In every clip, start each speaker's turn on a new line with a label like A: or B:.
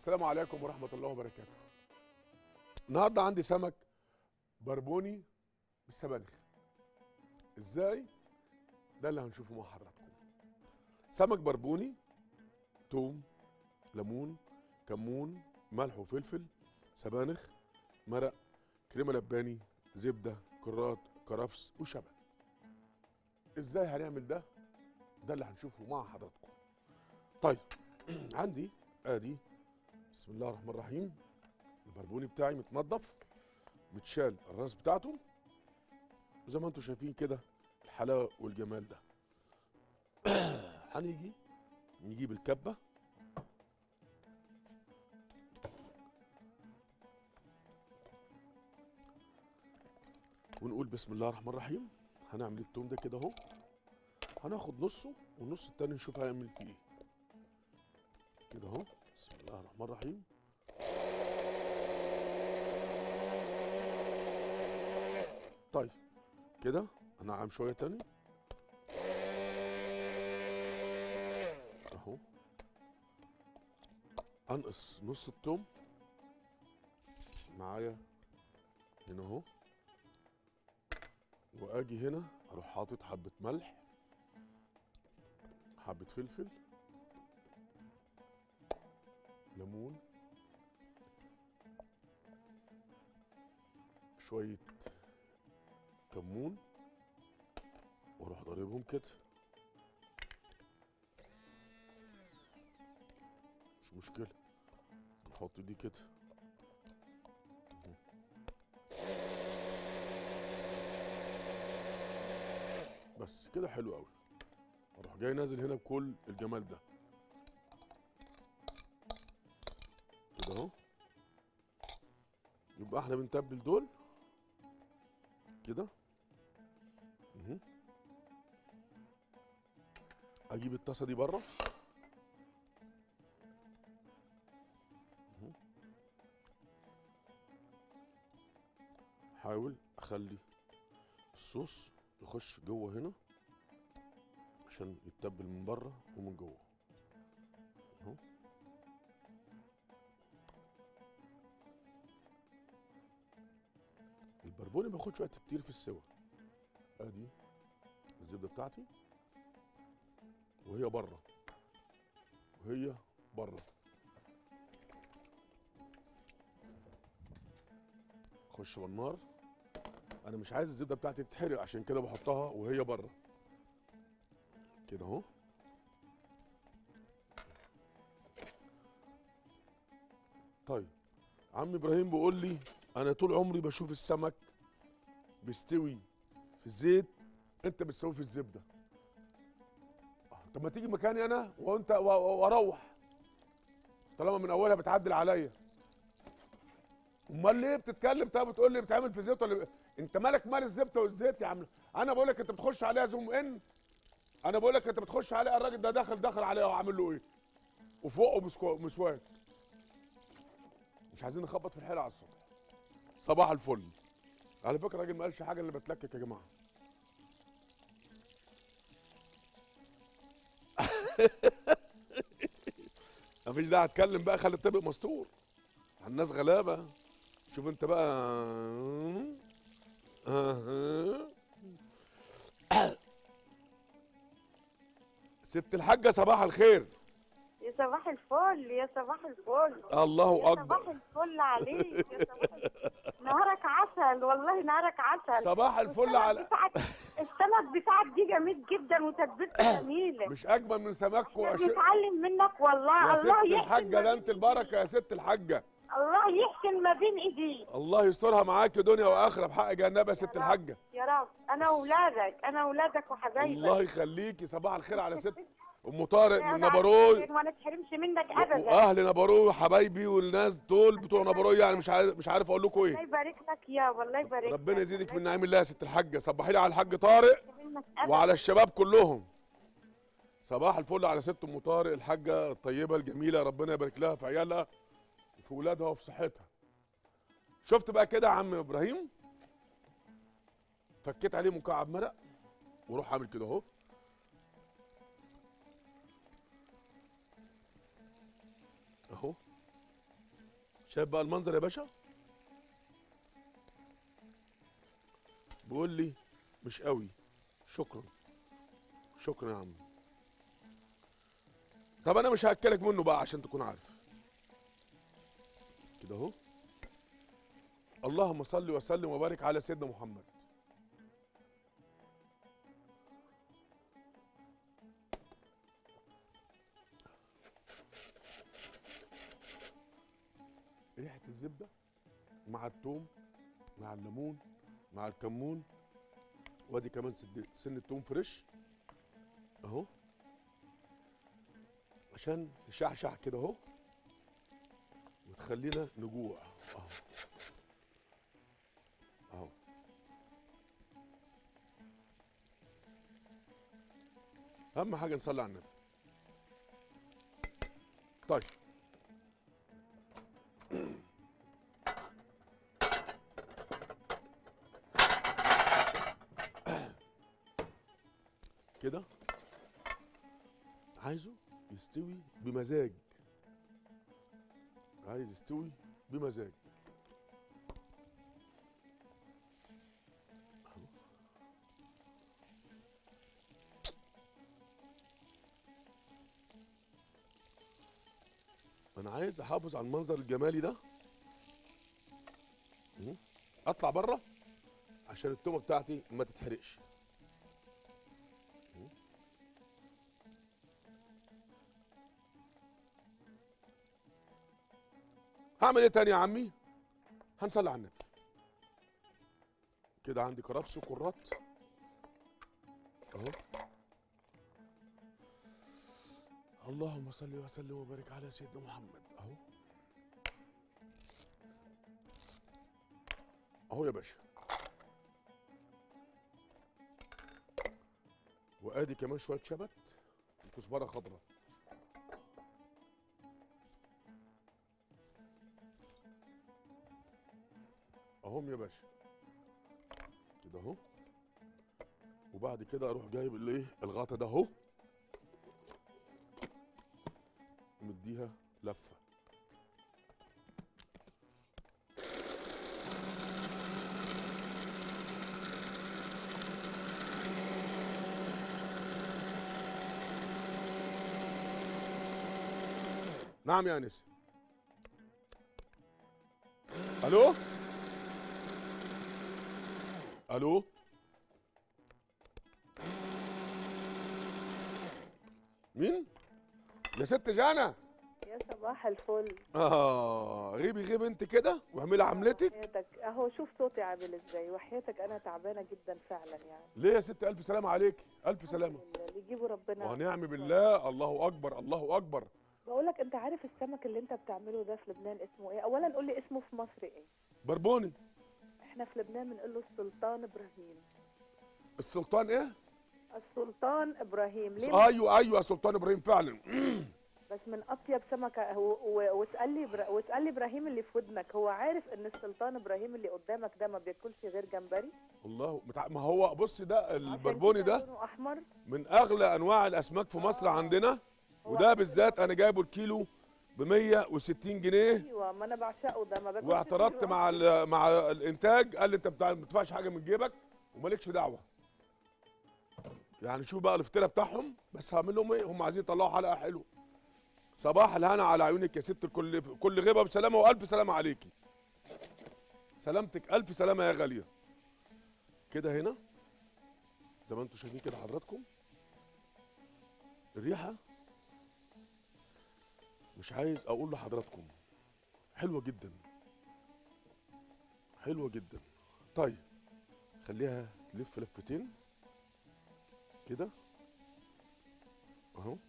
A: السلام عليكم ورحمة الله وبركاته النهاردة عندي سمك بربوني بالسبانخ ازاي ده اللي هنشوفه مع حضراتكم سمك بربوني توم ليمون كمون ملح وفلفل سبانخ مرق كريمه لباني زبده كرات كرفس وشبت ازاي هنعمل ده ده اللي هنشوفه مع حضراتكم طيب عندي ادي بسم الله الرحمن الرحيم البربوني بتاعي متنضف متشال الراس بتاعته وزي ما انتم شايفين كده الحلاوه والجمال ده هنيجي نجيب الكبه ونقول بسم الله الرحمن الرحيم هنعمل التوم ده كده اهو هناخد نصه والنص التاني نشوف هنعمل فيه ايه كده اهو بسم الله الرحمن الرحيم طيب كده انعم شويه تاني اهو انقص نص التوم معايا هنا اهو واجي هنا اروح حاطط حبه ملح حبه فلفل ليمون شويه كمون واروح ضاربهم كده مش مشكله نحط دي كده بس كده حلو قوي اروح جاي نازل هنا بكل الجمال ده كده اهو يبقى احنا بنتبل دول كده مهم. اجيب الطاسه دي بره مهم. حاول اخلي الصوص يخش جوه هنا عشان يتبل من بره ومن جوه اهو البربوني ما بياخدش وقت كتير في السوا ادي الزبده بتاعتي وهي بره وهي بره خش بالنار انا مش عايز الزبده بتاعتي تتحرق عشان كده بحطها وهي بره كده اهو طيب عم ابراهيم بيقول لي انا طول عمري بشوف السمك بيستوي في الزيت انت بتسويه في الزبده آه، طب ما تيجي مكاني انا وانت و- و- واروح طالما من اولها بتعدل عليا امال ليه بتتكلم طب بتقول لي بتعمل في زيت ولا ب... انت مالك مال الزبده والزيت يا عم انا بقول لك انت بتخش عليها زوم ان انا بقول لك انت بتخش عليها الراجل ده داخل داخل عليها وعامل له ايه وفوقه مسكو- مسواك مش عايزين نخبط في الحلقه على الصبح صباح الفل على فكره الراجل ما قالش حاجه اللي بتلكك يا جماعه مفيش داعي اتكلم بقى خلي الطبق مستور الناس غلابه شوف انت بقى أها. ست الحاجه صباح الخير
B: يا صباح الفل يا صباح الفل
A: الله
B: يا صباح
A: اكبر
B: الفل عليك يا صباح الفل. نهارك عسل والله نهارك عسل
A: صباح الفل
B: والسمك
A: على
B: بتاعك السمك بتاعك دي جميل جدا وتتبيلته جميله
A: مش اجمل من سمككم يا ش-
B: بنتعلم منك والله
A: يا ست
B: الله يحسن
A: الحاجه
B: ما
A: ده انت
B: بين
A: البركه يا ست الحاجه
B: الله يحسن ما بين ايديك
A: الله يسترها معاك دنيا واخره بحق جنبها يا ست الحاجه
B: يا رب انا اولادك انا اولادك وحبايبك
A: الله يخليكي صباح الخير على ست ام طارق من
B: أنا
A: نبروي
B: عارفة وما تحرمش منك ابدا
A: واهل نبروي وحبايبي والناس دول بتوع نبروي يعني مش عارف مش عارف اقول لكم
B: الله
A: ايه
B: يبارك لك يا والله يبارك
A: ربنا
B: لك.
A: يزيدك
B: الله
A: من نعيم الله يا ست الحاجه صبحي لي على الحاج طارق
B: يبارك منك أبداً.
A: وعلى الشباب كلهم صباح الفل على ست ام طارق الحاجه الطيبه الجميله ربنا يبارك لها في عيالها وفي ولادها وفي صحتها شفت بقى كده يا عم ابراهيم فكيت عليه مكعب مرق وروح عامل كده اهو اهو شايف بقى المنظر يا باشا بيقول لي مش قوي شكرا شكرا يا عم طب انا مش هاكلك منه بقى عشان تكون عارف كده اهو اللهم صل وسلم وبارك على سيدنا محمد ريحه الزبده مع التوم مع الليمون مع الكمون وادي كمان سد- سن التوم فريش اهو عشان تشعشع كده اهو وتخلينا نجوع اهو اهو اهم حاجه نصلي على النبي طيب كده عايزه يستوي بمزاج عايز يستوي بمزاج أهو. انا عايز احافظ على المنظر الجمالي ده أهو. اطلع بره عشان التومه بتاعتي ما تتحرقش هعمل ايه تاني يا عمي هنصلي على النبي كده عندي كرفس وكرات اهو اللهم صل وسلم وبارك على سيدنا محمد اهو اهو يا باشا وادي كمان شويه شبت وكزبره خضراء اهم يا باشا كده اهو وبعد كده اروح جايب الايه الغطا ده اهو ومديها لفه نعم يا انس الو الو مين يا ست جانا
C: يا صباح الفل
A: اه غيبي غيب انت كده واعملي عملتك
C: وحياتك اهو شوف صوتي عامل ازاي وحياتك انا تعبانه جدا فعلا يعني
A: ليه يا ست الف سلامه عليك الف سلامه
C: اللي يجيبه ربنا
A: ونعم بالله الله اكبر الله اكبر
C: بقول لك انت عارف السمك اللي انت بتعمله ده في لبنان اسمه ايه اولا قول لي اسمه في مصر ايه
A: بربوني
C: احنا في لبنان بنقول له السلطان ابراهيم
A: السلطان ايه
C: السلطان ابراهيم ليه
A: ايوه ايوه يا سلطان ابراهيم فعلا
C: بس من اطيب سمكه و- و- واسال لي إبرا- واسال لي ابراهيم اللي في ودنك هو عارف ان السلطان ابراهيم اللي قدامك ده ما بياكلش غير جمبري
A: الله متع... ما هو بص ده
C: عشان
A: البربوني
C: كده
A: ده
C: لونه احمر
A: من اغلى انواع الاسماك في مصر عندنا وده بالذات انا جايبه الكيلو ب 160 جنيه
C: ايوه ما انا بعشقه ده ما باكلش
A: واعترضت
C: غيره
A: مع ال- مع الانتاج قال لي انت بتاع- ما بتدفعش حاجه من جيبك ومالكش دعوه يعني شوف بقى الافتراء بتاعهم بس هعمل لهم ايه هم عايزين يطلعوا حلقه حلوه صباح الهنا على عيونك يا ست الكل كل غيبه بسلامه والف سلامه عليكي سلامتك الف سلامه يا غاليه كده هنا زي ما انتم شايفين كده حضراتكم الريحه مش عايز اقول لحضراتكم حلوه جدا حلوه جدا طيب خليها تلف لفتين كده اهو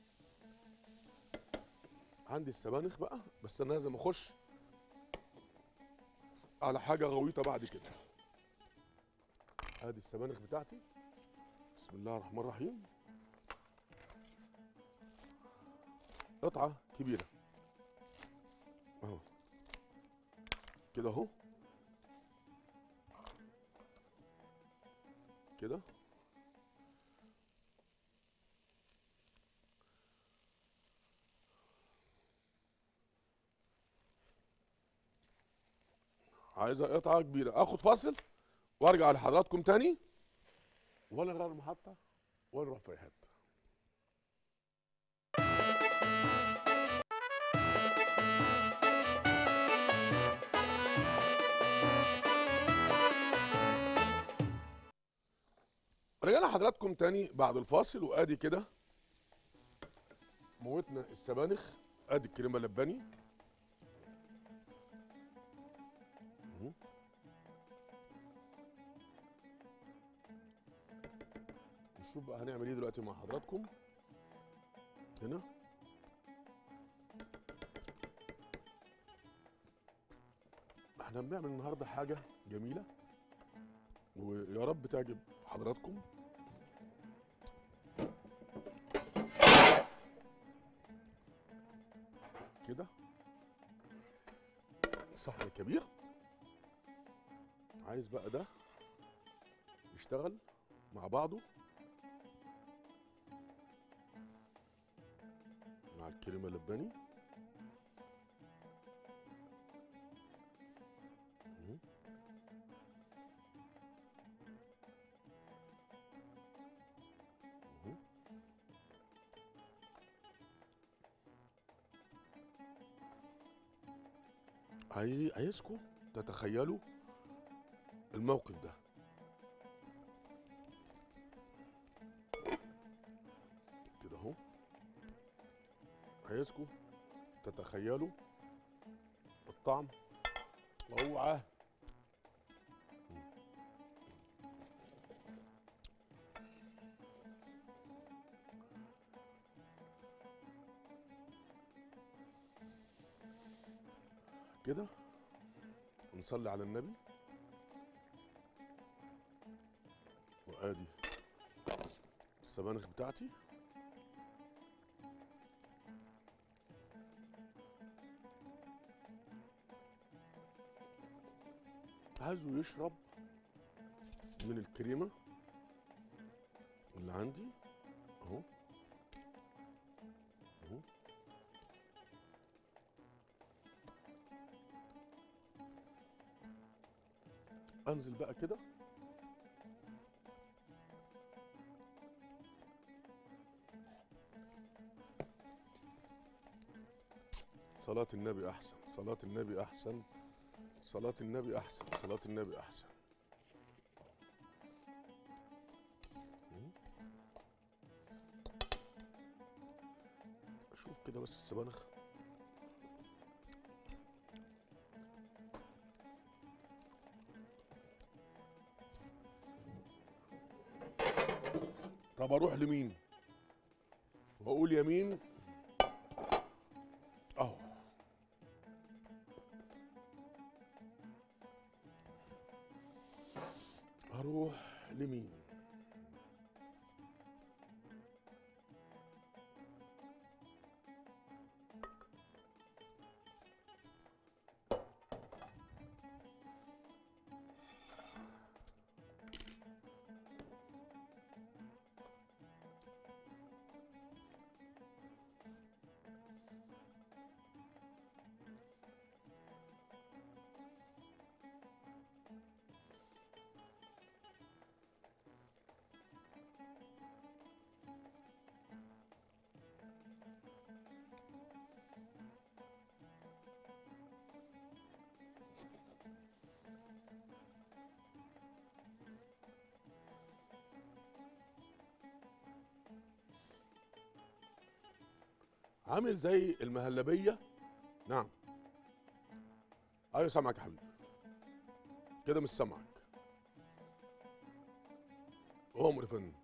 A: عندي السبانخ بقى بس انا لازم اخش على حاجه غويطه بعد كده ادي السبانخ بتاعتي بسم الله الرحمن الرحيم قطعه كبيره اهو كده اهو كده عايزه قطعه كبيره اخد فاصل وارجع لحضراتكم تاني ولا نغير المحطه ولا نروح في أي حته رجعنا حضراتكم تاني بعد الفاصل وادي كده موتنا السبانخ ادي الكريمه اللباني مهم. نشوف بقى هنعمل ايه دلوقتي مع حضراتكم هنا احنا بنعمل النهارده حاجه جميله ويا رب تعجب حضراتكم كده صحن كبير عايز بقى ده يشتغل مع بعضه مع الكريمه اللباني مم. مم. عايز عايزكم تتخيلوا الموقف ده كده اهو عايزكم تتخيلوا الطعم اوعى كده نصلي على النبي وادي السبانخ بتاعتي عايزه يشرب من الكريمه اللي عندي اهو اهو انزل بقى كده صلاة النبي أحسن صلاة النبي أحسن صلاة النبي أحسن صلاة النبي أحسن مم. أشوف كده بس السبانخ طب اروح لمين واقول يمين اهو اروح لمين عامل زي المهلبيه نعم ايوه سامعك يا حبيبي كده مش سامعك عمر يا فندم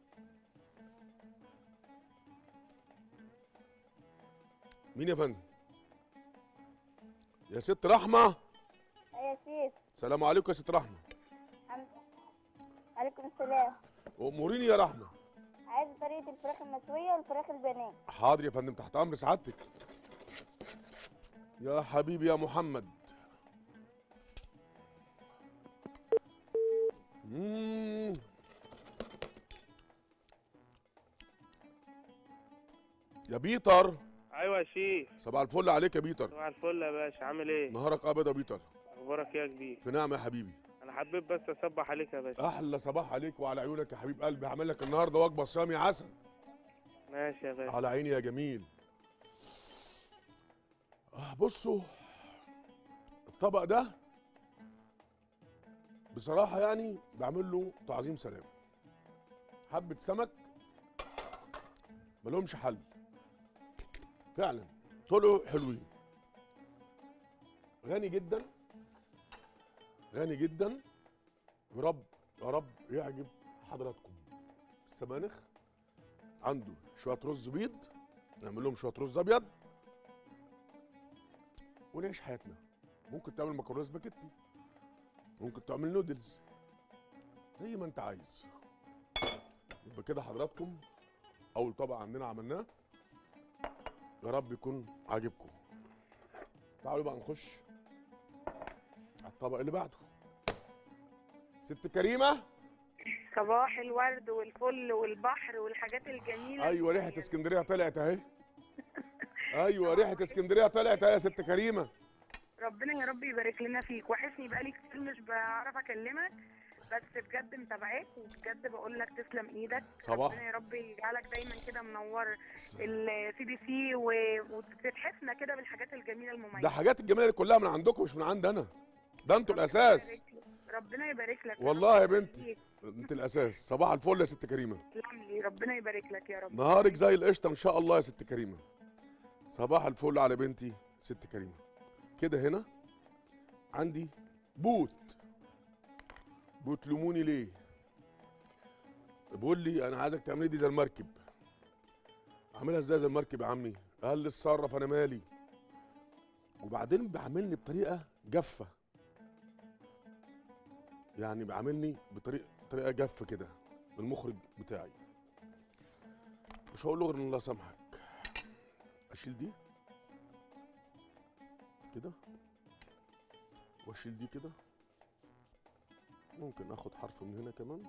A: مين يا فندم يا ست رحمه
B: يا سيف
A: سلام عليكم يا ست رحمه
B: عليكم السلام
A: اموريني يا رحمه
B: عايز طريقة الفراخ المشوية والفراخ البانيه
A: حاضر يا فندم تحت امر سعادتك يا حبيبي يا محمد مم. يا بيتر
D: ايوه يا شيخ
A: صباح الفل عليك يا بيتر
D: صباح الفل يا باشا عامل ايه
A: نهارك ابيض يا بيتر
D: اخبارك ايه يا كبير
A: في نعمه يا حبيبي
D: انا حبيت بس اصبح عليك يا باشا
A: احلى صباح عليك وعلى عيونك يا حبيب قلبي هعمل لك النهارده وجبه صيامي عسل
D: ماشي يا باشا
A: على عيني يا جميل آه بصوا الطبق ده بصراحة يعني بعمل له تعظيم سلام حبة سمك ملهمش حل فعلا طلعوا حلوين غني جدا غني جدا يا رب يا رب يعجب حضراتكم السبانخ عنده شويه رز بيض نعمل لهم شويه رز ابيض ونعيش حياتنا ممكن تعمل مكرونه سباكيتي ممكن تعمل نودلز زي ما انت عايز يبقى كده حضراتكم اول طبق عندنا عملناه يا رب يكون عاجبكم تعالوا بقى نخش على الطبق اللي بعده ست كريمه
B: صباح الورد والفل والبحر والحاجات الجميله
A: ايوه
B: دي.
A: ريحه اسكندريه طلعت اهي ايوه ريحه اسكندريه طلعت اهي يا ست كريمه
B: ربنا يا رب يبارك لنا فيك وحشني بقالي كتير مش بعرف اكلمك بس بجد متابعاك وبجد بقول لك تسلم ايدك
A: صباح.
B: ربنا يا رب يجعلك دايما كده منور السي بي سي و- وتتحفنا كده بالحاجات الجميله المميزه
A: ده حاجات الجميله دي كلها من عندكم مش من عند انا ده انتوا
B: ربنا
A: الاساس
B: يبارك لك. ربنا يبارك لك
A: والله يا
B: رب
A: بنتي.
B: يخليك.
A: انت الاساس صباح الفل يا ست كريمه
B: تسلم لي ربنا يبارك لك يا رب
A: نهارك زي القشطه ان شاء الله يا ست كريمه صباح الفل على بنتي ست كريمه كده هنا عندي بوت بوت لموني ليه بيقول لي انا عايزك تعملي دي زي المركب اعملها ازاي زي المركب يا عمي قال لي اتصرف انا مالي وبعدين بيعاملني بطريقه جافه يعني بيعاملني بطريقه طريقه جافه كده المخرج بتاعي مش هقول له غير ان الله يسامحك اشيل دي كده واشيل دي كده ممكن اخد حرف من هنا كمان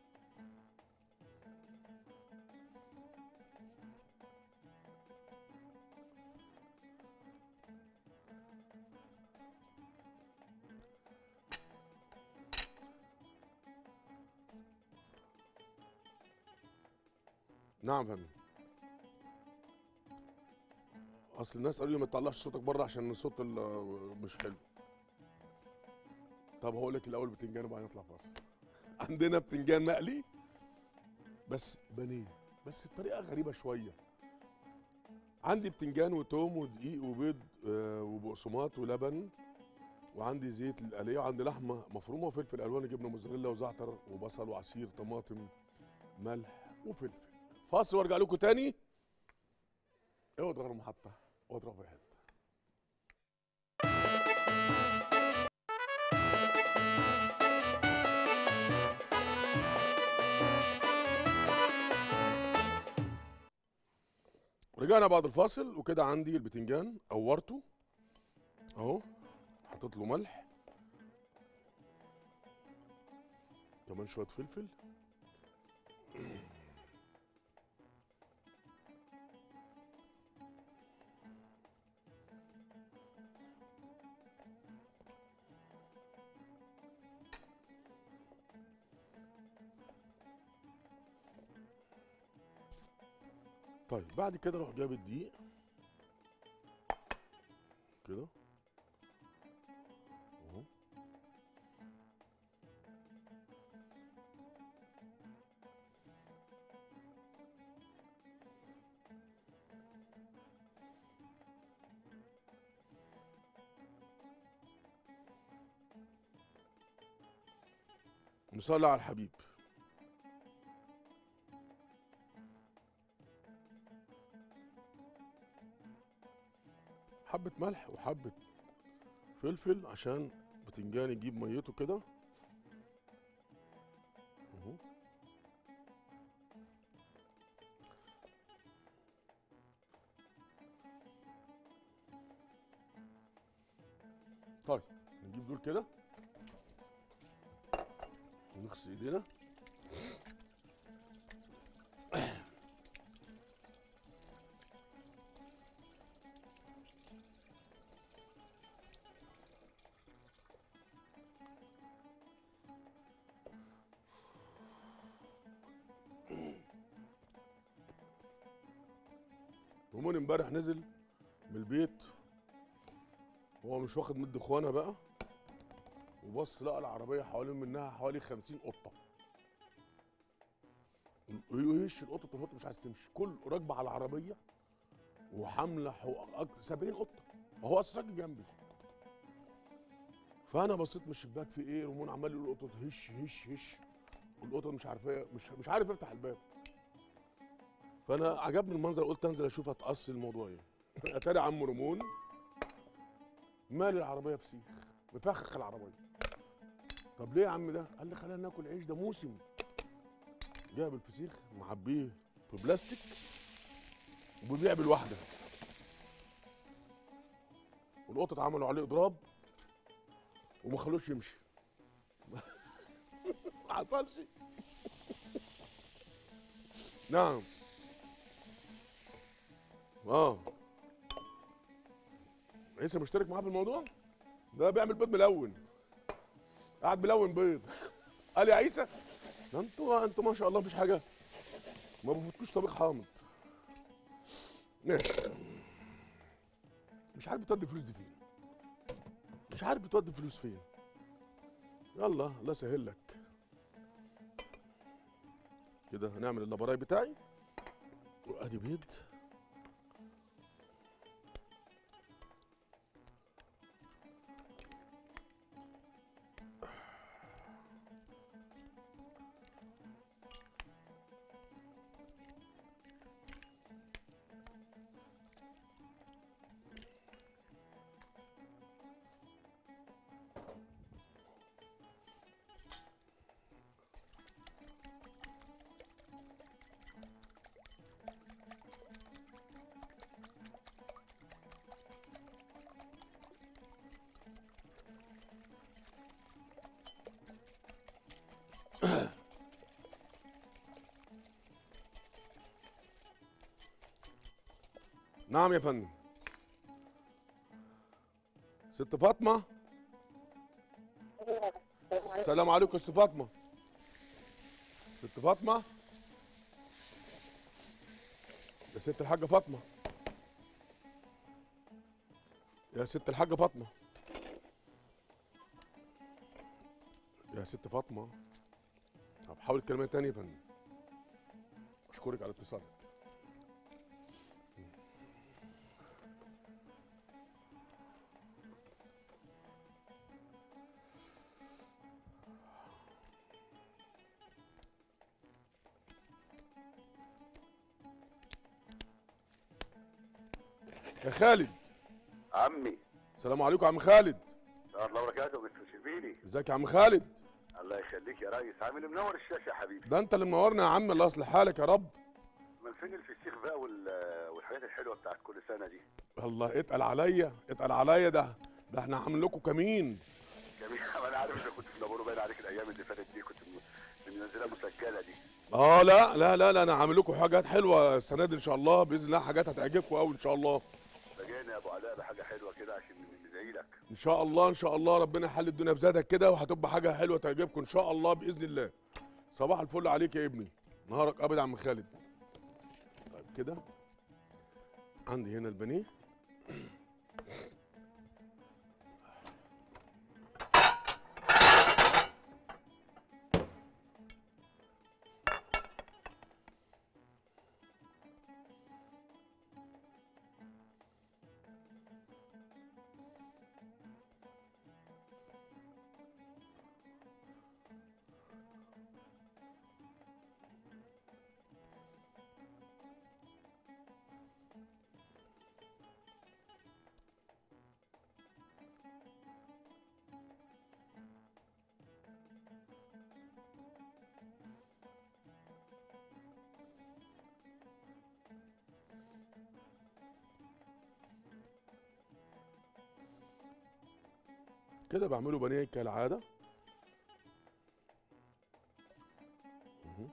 A: نعم فندم اصل الناس قالوا لي ما تطلعش صوتك بره عشان الصوت ال- مش حلو طب هقول لك الاول بتنجان وبعدين نطلع فاصل عندنا بتنجان مقلي بس بانيه بس بطريقه غريبه شويه عندي بتنجان وتوم ودقيق وبيض آه، وبقسماط ولبن وعندي زيت للقليه وعندي لحمه مفرومه وفلفل الوان جبنه موزاريلا وزعتر وبصل وعصير طماطم ملح وفلفل فاصل وارجع لكم تاني اوعوا تغيروا محطه اوعوا تروحوا في حته رجعنا بعد الفاصل وكده عندي البتنجان قورته اهو حطيت له ملح كمان شويه فلفل طيب بعد كده اروح جايب الدقيق كده اهو نصلي على الحبيب حبة ملح وحبة فلفل عشان بتنجان يجيب ميته كده اهو طيب نجيب دول كده ونغسل ايدينا رمون امبارح نزل من البيت هو مش واخد مد اخوانا بقى وبص لقى العربيه حوالين منها حوالي 50 قطه ويهش القطه القطه مش عايز تمشي كل راكبه على العربيه وحامله حو... أك- 70 قطه وهو اصلا ساكن جنبي فانا بصيت من الشباك في ايه رمون عمال يقول القطط هش هش هش والقطط مش عارف ايه مش مش عارف يفتح الباب فانا عجبني المنظر قلت انزل اشوف هتقص الموضوع ايه اتاري عم رمون مال العربيه فسيخ مفخخ العربيه طب ليه يا عم ده قال لي خلينا ناكل عيش ده موسم جاب الفسيخ معبيه في بلاستيك وبيبيع بالواحده والقطط عملوا عليه اضراب وما خلوش يمشي ما حصلش نعم اه عيسى مشترك معاه في الموضوع ده بيعمل بيض ملون قاعد ملون بيض قال يا عيسى ده انتوا انتوا ما شاء الله مفيش حاجه ما بفوتكوش طبيخ حامض ماشي مش عارف بتودي الفلوس دي فين مش عارف بتودي الفلوس فين يلا الله يسهل لك كده هنعمل اللابراي بتاعي وادي بيض نعم يا فندم ست فاطمة السلام عليكم يا ست فاطمة ست فاطمة يا ست الحاجة فاطمة يا ست الحاجة فاطمة يا ست فاطمة طب حاول كلمة تانية يا فندم أشكرك على اتصالك يا خالد
E: عمي
A: السلام عليكم يا عم خالد
E: ورحمة الله وبركاته مستر شربيني
A: ازيك يا عم خالد
E: الله يخليك يا ريس عامل منور الشاشه يا حبيبي
A: ده انت اللي منورنا يا عم الله يصلح حالك يا رب
E: من فين الفسيخ بقى وال- والحاجات الحلوه بتاعت كل سنه دي
A: الله اتقل عليا اتقل عليا ده ده احنا عاملين لكم كمين
E: جميل انا عارف انت كنت في نابورو باين عليك الايام اللي فاتت دي كنت م- منزلها مسجله دي
A: اه لا لا لا لا انا عامل لكم حاجات حلوه السنه دي ان شاء الله باذن الله حاجات هتعجبكم قوي ان شاء الله
E: فجينا يا ابو علاء بحاجه حلوه كده عشان ندعي لك
A: ان شاء الله ان شاء الله ربنا يحل الدنيا في زادك كده وهتبقى حاجه حلوه تعجبكم ان شاء الله باذن الله صباح الفل عليك يا ابني نهارك ابيض يا عم خالد طيب كده عندي هنا البانيه كده بعمله بانيه كالعاده مهم.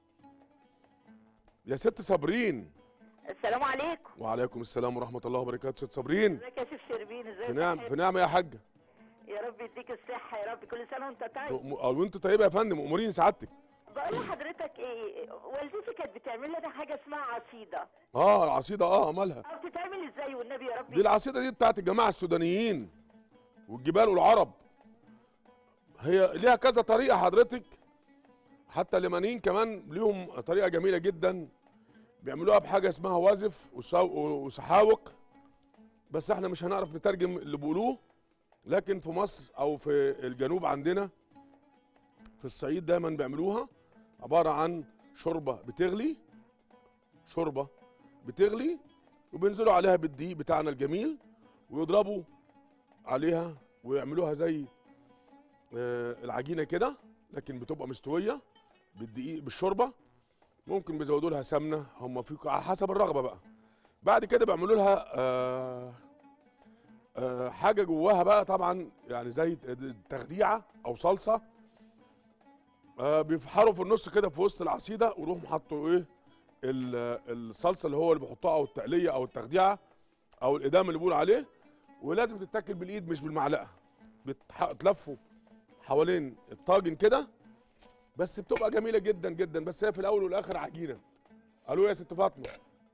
A: يا ست صابرين
F: السلام عليكم
A: وعليكم السلام ورحمه الله وبركاته ست صابرين
F: ازيك يا شيخ شربين ازيك
A: في نعم في نعمه يا حاجه
F: يا رب يديك الصحة يا رب كل سنة وانت طيب
A: تؤم- أو انت طيبه يا فندم اموريني سعادتك
F: بقول لحضرتك ايه والدتي كانت بتعمل لنا حاجه اسمها عصيده
A: اه العصيده اه مالها
F: او بتتعمل ازاي والنبي يا ربي
A: دي العصيده دي بتاعت الجماعه السودانيين والجبال والعرب هي ليها كذا طريقه حضرتك حتى اليمنيين كمان ليهم طريقه جميله جدا بيعملوها بحاجه اسمها وازف وسا- وسحاوق بس احنا مش هنعرف نترجم اللي بيقولوه لكن في مصر او في الجنوب عندنا في الصعيد دايما بيعملوها عباره عن شوربه بتغلي شوربه بتغلي وبينزلوا عليها بالدقيق بتاعنا الجميل ويضربوا عليها ويعملوها زي آه، العجينه كده لكن بتبقى مستويه بالدقيق بالشوربه ممكن بيزودوا لها سمنه هم في على حسب الرغبه بقى بعد كده بيعملوا لها آه، آه، حاجه جواها بقى طبعا يعني زي تخديعه او صلصه آه، بيفحروا في النص كده في وسط العصيده ويروحوا حطوا ايه ال- الصلصه اللي هو اللي بيحطوها او التقليه او التخديعه او الادام اللي بيقول عليه ولازم تتاكل بالايد مش بالمعلقه بتلفوا حوالين الطاجن كده بس بتبقى جميله جدا جدا بس هي في الاول والاخر عجينه الو يا ست فاطمه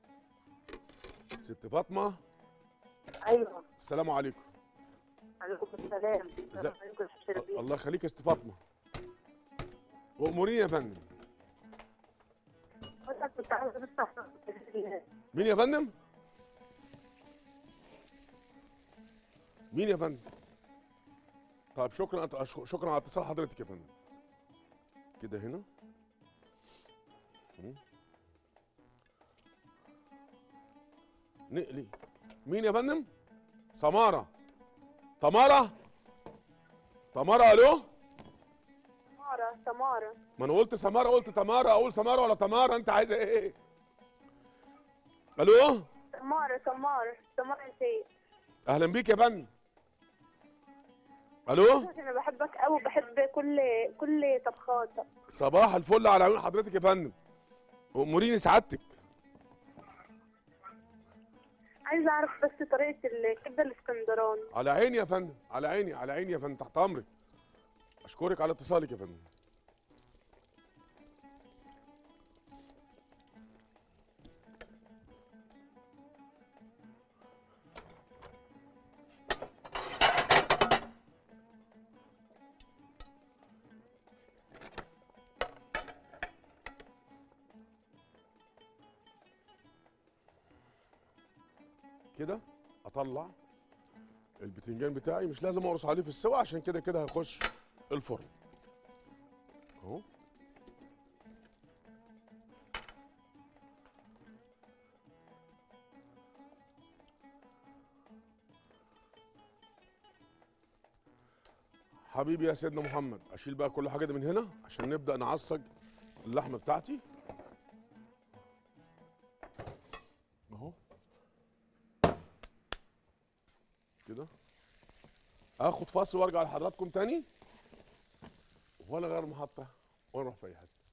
A: ست فاطمه
C: ايوه
A: السلام عليكم
C: عليكم السلام
A: السلام
C: عليكم يا شربين
A: الله يخليك يا ست فاطمه وامورين يا فندم
C: كنت عاوزه بس أعرف
A: مين يا فندم مين يا فندم طيب شكرا شكرا على اتصال حضرتك يا فندم كده هنا مم. نقلي مين يا فندم سمارة تمارة تمارة الو
B: سمارة سمارة
A: ما انا قلت سمارة قلت تمارة اقول سمارة ولا تمارة انت عايزة ايه الو
B: سمارة سمارة سمارة سيد
A: اهلا بيك يا فندم الو
B: انا بحبك قوي بحب كل كل طبخاتك
A: صباح الفل على عيون حضرتك يا فندم اموريني سعادتك
B: عايزة اعرف بس طريقة الكبدة الاسكندراني
A: على عيني يا فندم على عيني على عيني يا فندم تحت امرك اشكرك على اتصالك يا فندم كده اطلع البتنجان بتاعي مش لازم اقرص عليه في السوا عشان كده كده هيخش الفرن اهو حبيبي يا سيدنا محمد اشيل بقى كل حاجه دي من هنا عشان نبدا نعصج اللحمه بتاعتي اهو كده اخد فاصل وارجع لحضراتكم تاني ولا غير محطه ولا نروح في اي حته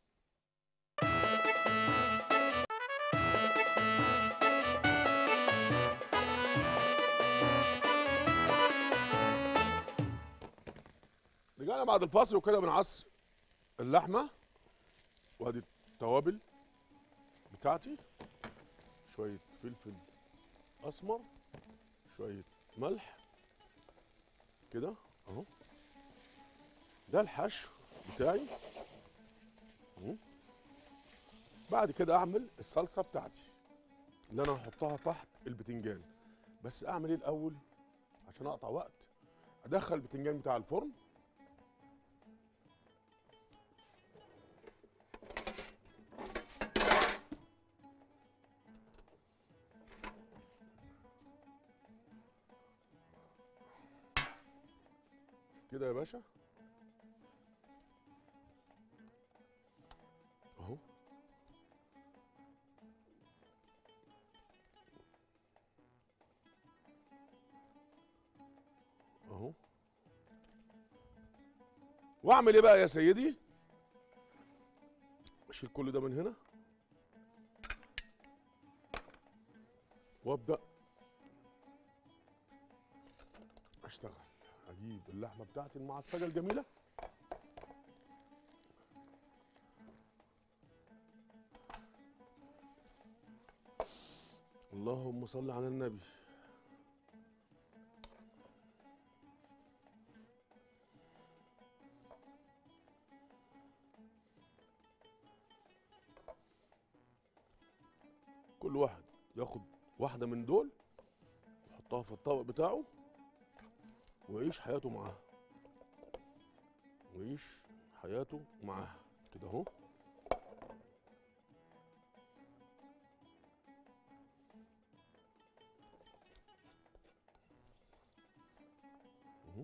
A: رجعنا بعد الفاصل وكده بنعص اللحمه وادي التوابل بتاعتي شويه فلفل اسمر شويه ملح كده اهو ده الحشو بتاعي اهو. بعد كده اعمل الصلصه بتاعتي اللي انا هحطها تحت البتنجان بس اعمل ايه الاول عشان اقطع وقت ادخل البتنجان بتاع الفرن كده يا باشا اهو اهو واعمل ايه بقى يا سيدي اشيل كل ده من هنا وابدا اشتغل اجيب اللحمه بتاعتي المعصجه الجميله اللهم صل على النبي كل واحد ياخد واحدة من دول يحطها في الطبق بتاعه ويعيش حياته معاها ويعيش حياته معاها كده اهو اهو.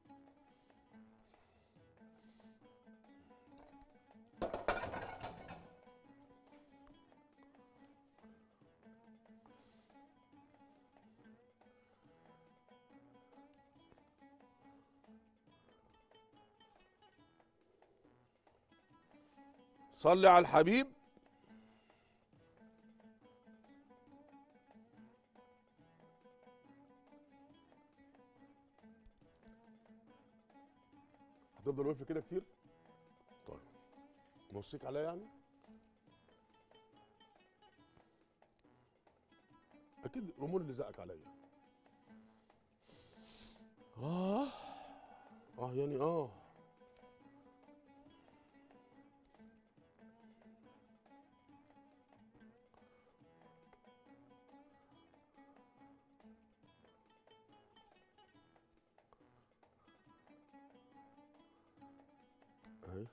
A: صلي على الحبيب هتفضل واقف كده كتير طيب نوصيك عليا يعني اكيد رمون اللي زقك عليا اه اه يعني اه اهي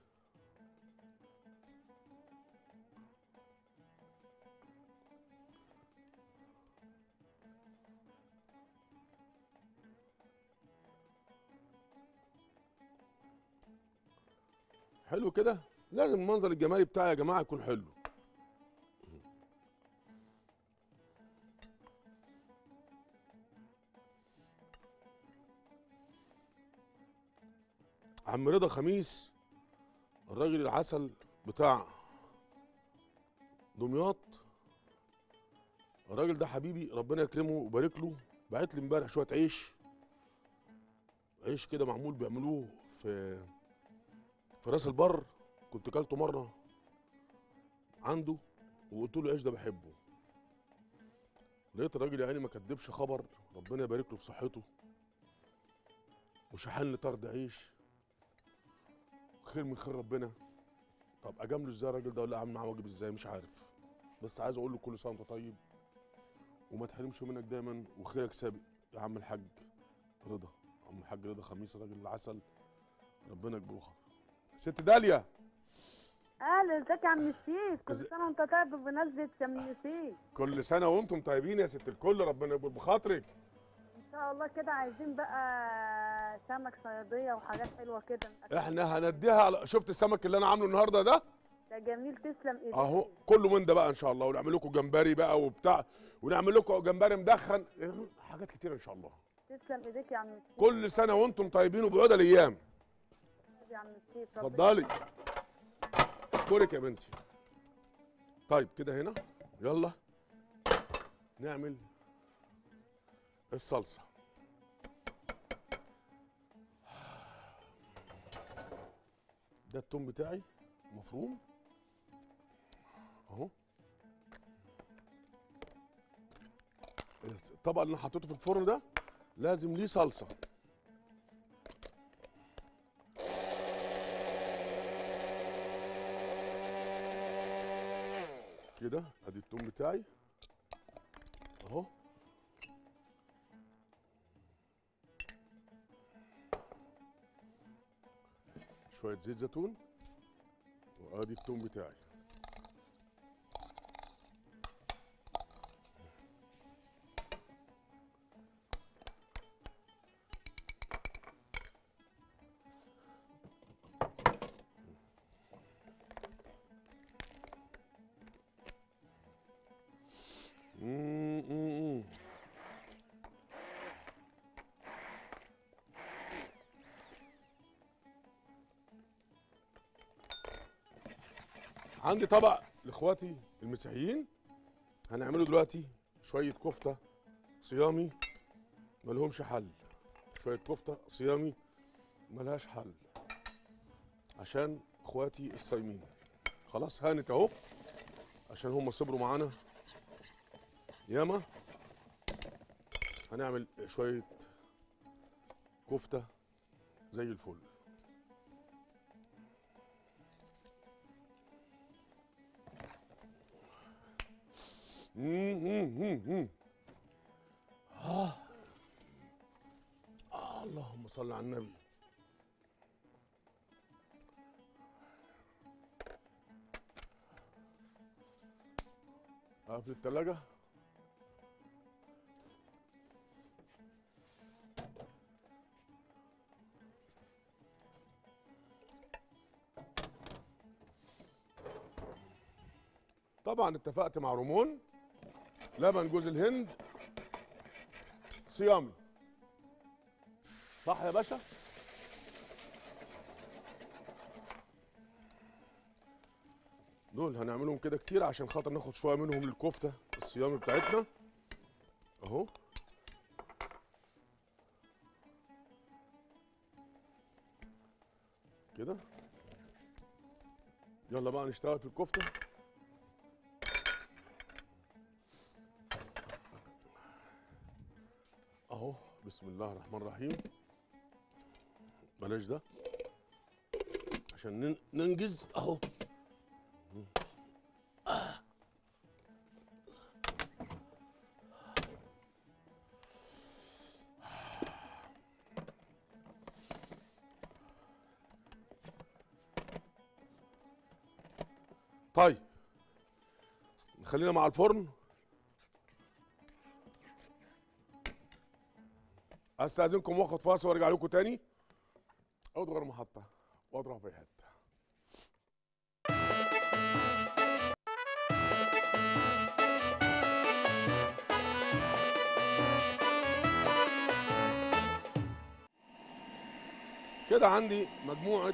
A: حلو كده لازم المنظر الجمالي بتاعي يا جماعه يكون حلو عم رضا خميس الراجل العسل بتاع دمياط الراجل ده حبيبي ربنا يكرمه ويبارك له بعت لي امبارح شويه عيش عيش كده معمول بيعملوه في في راس البر كنت كلته مره عنده وقلت له العيش ده بحبه لقيت الراجل يا عيني ما كدبش خبر ربنا يبارك له في صحته وشحن لي طرد عيش خير من خير ربنا طب اجامله ازاي الراجل ده ولا اعمل معاه واجب ازاي مش عارف بس عايز اقول له كل سنه وانت طيب وما تحرمش منك دايما وخيرك سابق يا عم الحاج رضا عم الحاج رضا خميس راجل العسل ربنا يكبره خير ست داليا
G: اهلا ازيك يا عم الشيخ كل
A: إز-
G: سنه وانت طيب بمناسبه شم النسيم
A: كل سنه وانتم طيبين يا ست الكل ربنا يكبر بخاطرك
G: ان شاء الله كده عايزين بقى سمك صياديه وحاجات حلوه كده
A: احنا هنديها على شفت السمك اللي انا عامله النهارده ده
G: ده جميل تسلم ايديك
A: اهو كله من ده بقى ان شاء الله ونعمل لكم جمبري بقى وبتاع ونعمل لكم جمبري مدخن حاجات كتير ان شاء الله
G: تسلم ايديك يا عم الشيخ
A: كل سنه وانتم طيبين وبعود الايام
G: يا عم الشيخ ربنا
A: اتفضلي اشكرك يا بنتي طيب كده هنا يلا نعمل الصلصه ده التوم بتاعي مفروم اهو الطبق اللي انا حطيته في الفرن ده لازم ليه صلصه كده ادي التوم بتاعي اهو شويه زيت زيتون وادي التوم بتاعي مم، مم، مم. عندي طبق لاخواتي المسيحيين هنعمله دلوقتي شويه كفته صيامي ملهمش حل شويه كفته صيامي ملهاش حل عشان اخواتي الصايمين خلاص هانت اهو عشان هم صبروا معانا ياما هنعمل شويه كفته زي الفل مم، مم، مم، مم. آه. آه اللهم صل على النبي اقفل التلاجة طبعا اتفقت مع رمون لبن جوز الهند صيامي صح يا باشا دول هنعملهم كده كتير عشان خاطر ناخد شويه منهم للكفته الصيامي بتاعتنا اهو كده يلا بقى نشتغل في الكفته اهو بسم الله الرحمن الرحيم بلاش ده عشان نن- ننجز اهو طيب خلينا مع الفرن استاذنكم واخد فاصل وارجع لكم تاني اقعد غير محطه واضرب في حته كده عندي مجموعه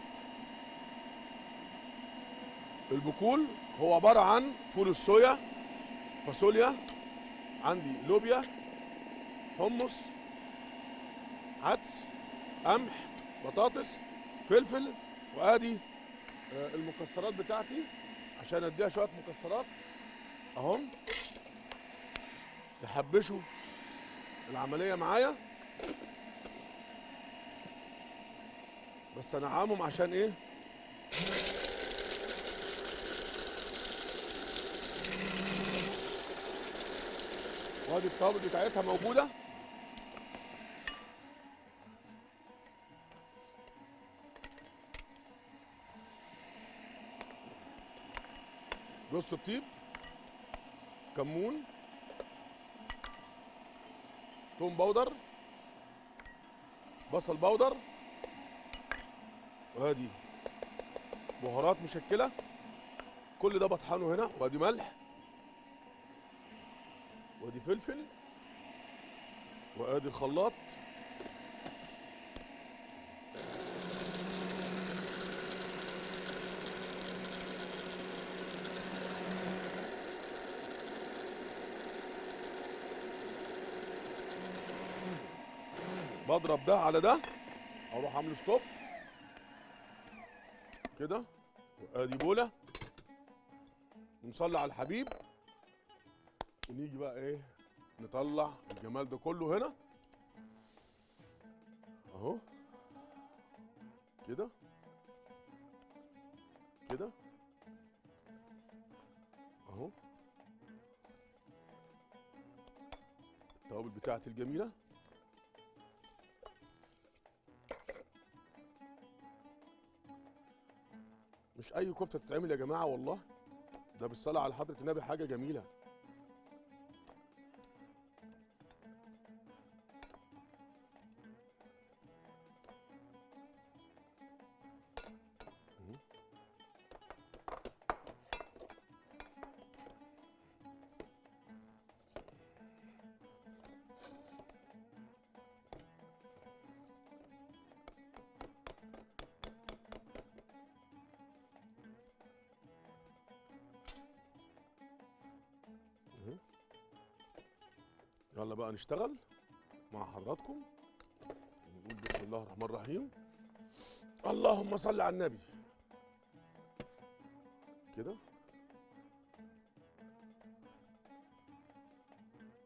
A: البكول هو عباره عن فول الصويا فاصوليا عندي لوبيا حمص عدس قمح بطاطس فلفل وادي آه، المكسرات بتاعتي عشان اديها شويه مكسرات اهم يحبشوا العمليه معايا بس انعمهم عشان ايه وادي الطاوله بتاعتها موجوده جوز الطيب كمون توم باودر بصل باودر وادي بهارات مشكله كل ده بطحنه هنا وادي ملح وادي فلفل وادي الخلاط بضرب ده على ده اروح عامل ستوب كده وادي بوله ونصلي على الحبيب ونيجي بقى ايه نطلع الجمال ده كله هنا اهو كده كده اهو التوابل بتاعتي الجميله مش اي كفته تتعمل يا جماعه والله ده بالصلاه على حضره النبي حاجه جميله يلا بقى نشتغل مع حضراتكم نقول بسم الله الرحمن الرحيم اللهم صل على النبي كده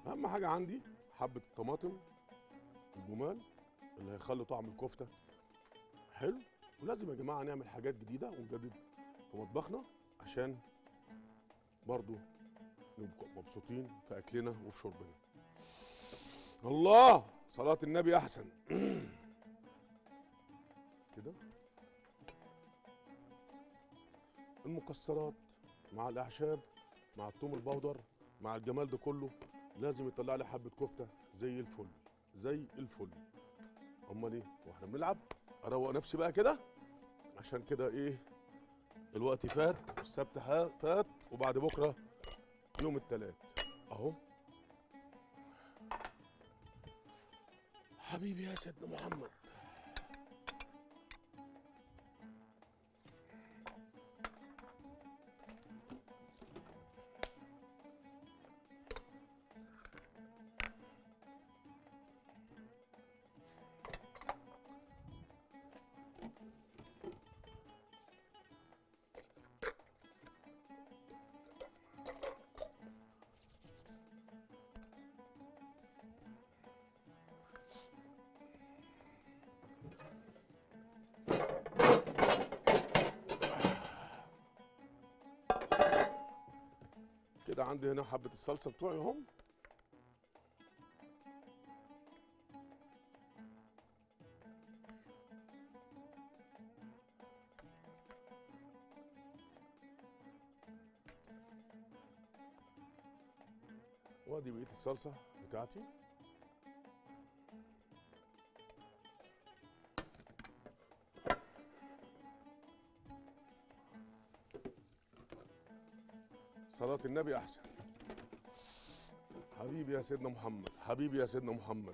A: اهم حاجه عندي حبه الطماطم الجمال اللي هيخلوا طعم الكفته حلو ولازم يا جماعه نعمل حاجات جديده ونجدد في مطبخنا عشان برضو نبقى مبسوطين في اكلنا وفي شربنا الله صلاه النبي احسن كده المكسرات مع الاعشاب مع الثوم البودر مع الجمال ده كله لازم يطلع لي حبه كفته زي الفل زي الفل امال ايه واحنا بنلعب اروق نفسي بقى كده عشان كده ايه الوقت فات والسبت ها- فات وبعد بكره يوم التلات اهو حبيبي يا سيدنا محمد كده عندي هنا حبه الصلصه بتوعي اهم وادي بقيه الصلصه بتاعتي صلاة النبي أحسن حبيبي يا سيدنا محمد حبيبي يا سيدنا محمد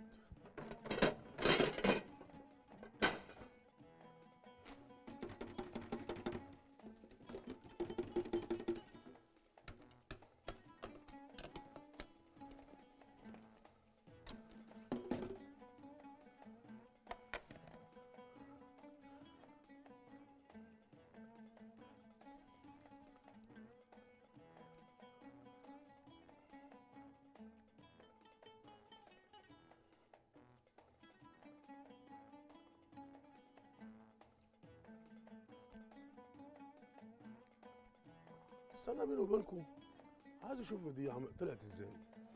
A: استنى بيني وبينكم عايز اشوف دي عم... طلعت ازاي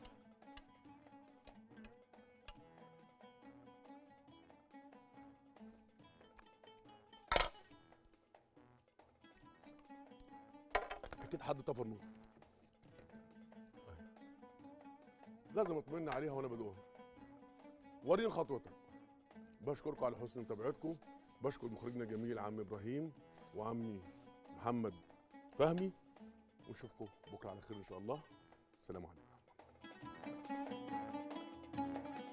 A: اكيد حد طفى النور لازم اطمن عليها وانا بدوقها وريني خطوتك بشكركم على حسن متابعتكم بشكر مخرجنا الجميل عم ابراهيم وعمي محمد فهمي ونشوفكم بكره على خير ان شاء الله سلام عليكم